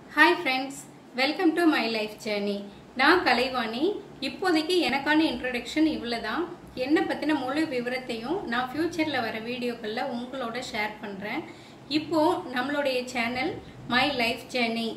hi friends welcome to my life journey நான் கலைவாணி இப்போதைக்கு எனக்கான இன்ட்ரடக்ஷன் இவ்வளோ தான் என்னை பற்றின முழு விவரத்தையும் நான் ஃப்யூச்சரில் வர வீடியோக்களில் உங்களோட ஷேர் பண்ணுறேன் இப்போது நம்மளுடைய சேனல் மை லைஃப் ஜேர்னி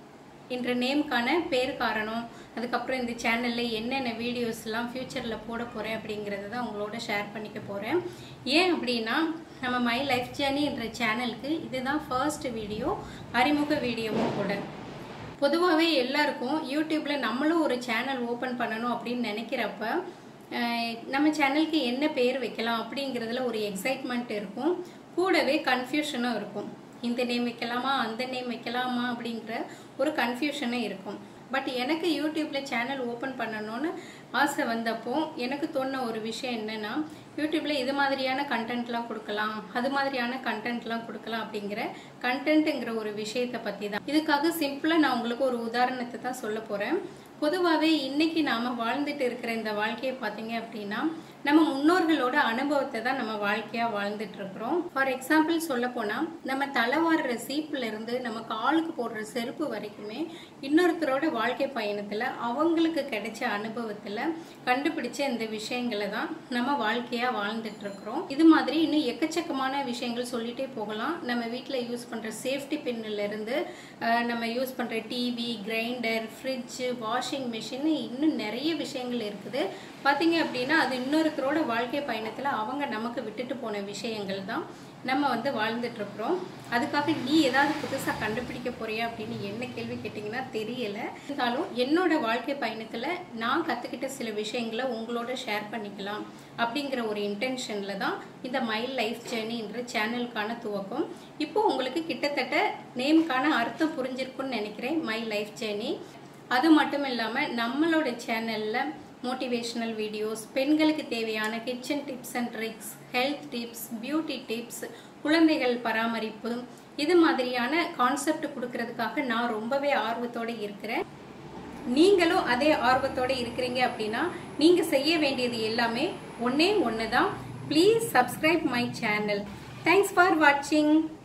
என்ற நேம்க்கான பேர் காரணம் அதுக்கப்புறம் இந்த சேனலில் என்னென்ன வீடியோஸ்லாம் ஃப்யூச்சரில் போட போகிறேன் அப்படிங்கிறத தான் உங்களோட ஷேர் பண்ணிக்க போகிறேன் ஏன் அப்படின்னா நம்ம மை லைஃப் ஜேர்னி என்ற சேனலுக்கு இதுதான் ஃபர்ஸ்ட் வீடியோ அறிமுக வீடியோவும் கூட பொதுவாகவே எல்லாருக்கும் யூடியூப்பில் நம்மளும் ஒரு சேனல் ஓப்பன் பண்ணணும் அப்படின்னு நினைக்கிறப்ப அஹ், நம்ம சேனலுக்கு என்ன பேர் வைக்கலாம் அப்படிங்கிறதுல ஒரு எக்ஸைட்மெண்ட் இருக்கும் கூடவே கன்ஃபியூஷனும் இருக்கும் இந்த நேம் வைக்கலாமா அந்த நேம் வைக்கலாமா அப்படிங்கிற ஒரு கன்ஃபியூஷனும் இருக்கும் பட் எனக்கு யூடியூப்ல சேனல் ஓப்பன் பண்ணணும்னு ஆசை வந்தப்போ எனக்கு தோணுன ஒரு விஷயம் என்னன்னா யூடியூப்ல இது மாதிரியான கண்டென்ட்லாம் கொடுக்கலாம் அது மாதிரியான கண்டென்ட்லாம் கொடுக்கலாம் அப்படிங்கிற கண்டென்ட்டுங்கிற ஒரு விஷயத்தை பத்தி தான் இதுக்காக சிம்பிளா நான் உங்களுக்கு ஒரு உதாரணத்தை தான் சொல்ல போறேன் பொதுவாகவே இன்னைக்கு நாம வாழ்ந்துட்டு இருக்கிற இந்த வாழ்க்கையை பார்த்தீங்க அப்படின்னா நம்ம முன்னோர்களோட அனுபவத்தை தான் நம்ம வாழ்க்கையா வாழ்ந்துட்டு இருக்கிறோம் ஃபார் எக்ஸாம்பிள் சொல்ல போனா நம்ம தலைவாடுற சீப்புல இருந்து நம்ம காலுக்கு போடுற செருப்பு வரைக்குமே இன்னொருத்தரோட வாழ்க்கை பயணத்துல அவங்களுக்கு கிடைச்ச அனுபவத்துல கண்டுபிடிச்ச இந்த விஷயங்களை தான் நம்ம வாழ்க்கையா வாழ்ந்துட்டு இருக்கிறோம் இது மாதிரி இன்னும் எக்கச்சக்கமான விஷயங்கள் சொல்லிட்டே போகலாம் நம்ம வீட்டில் யூஸ் பண்ற சேஃப்டி பின்னில் இருந்து அஹ், நம்ம யூஸ் பண்ற TV grinder fridge washing machine இன்னும் நிறைய விஷயங்கள் இருக்குது பார்த்தீங்க அப்படின்னா அது இன்னொருத்தரோட வாழ்க்கை பயணத்தில் அவங்க நமக்கு விட்டுட்டு போன விஷயங்கள் தான் நம்ம வந்து வாழ்ந்துட்டு இருக்கிறோம் அதுக்காக நீ ஏதாவது புதுசாக கண்டுபிடிக்க போறியா அப்படின்னு என்ன கேள்வி கேட்டிங்கன்னா தெரியல இருந்தாலும் என்னோட வாழ்க்கை பயணத்தில் நான் கற்றுக்கிட்ட சில விஷயங்களை உங்களோட ஷேர் பண்ணிக்கலாம் அப்படிங்கிற ஒரு இன்டென்ஷனில் தான் இந்த மை லைஃப் ஜேர்னின்ற சேனலுக்கான துவக்கம் இப்போ உங்களுக்கு கிட்டத்தட்ட நேமுக்கான அர்த்தம் புரிஞ்சிருக்குன்னு நினைக்கிறேன் மை லைஃப் ஜேர்னி அது மட்டும் இல்லாமல் நம்மளோட சேனலில் மோட்டிவேஷனல் வீடியோஸ் பெண்களுக்கு தேவையான kitchen tips and tricks health tips beauty tips குழந்தைகள் பராமரிப்பு இது மாதிரியான கான்செப்ட் கொடுக்கறதுக்காக நான் ரொம்பவே ஆர்வத்தோட இருக்கிறேன் நீங்களும் அதே ஆர்வத்தோட இருக்கிறீங்க அப்படின்னா நீங்க செய்ய வேண்டியது எல்லாமே ஒன்னே ஒன்று தான் please subscribe my channel thanks for வாட்சிங்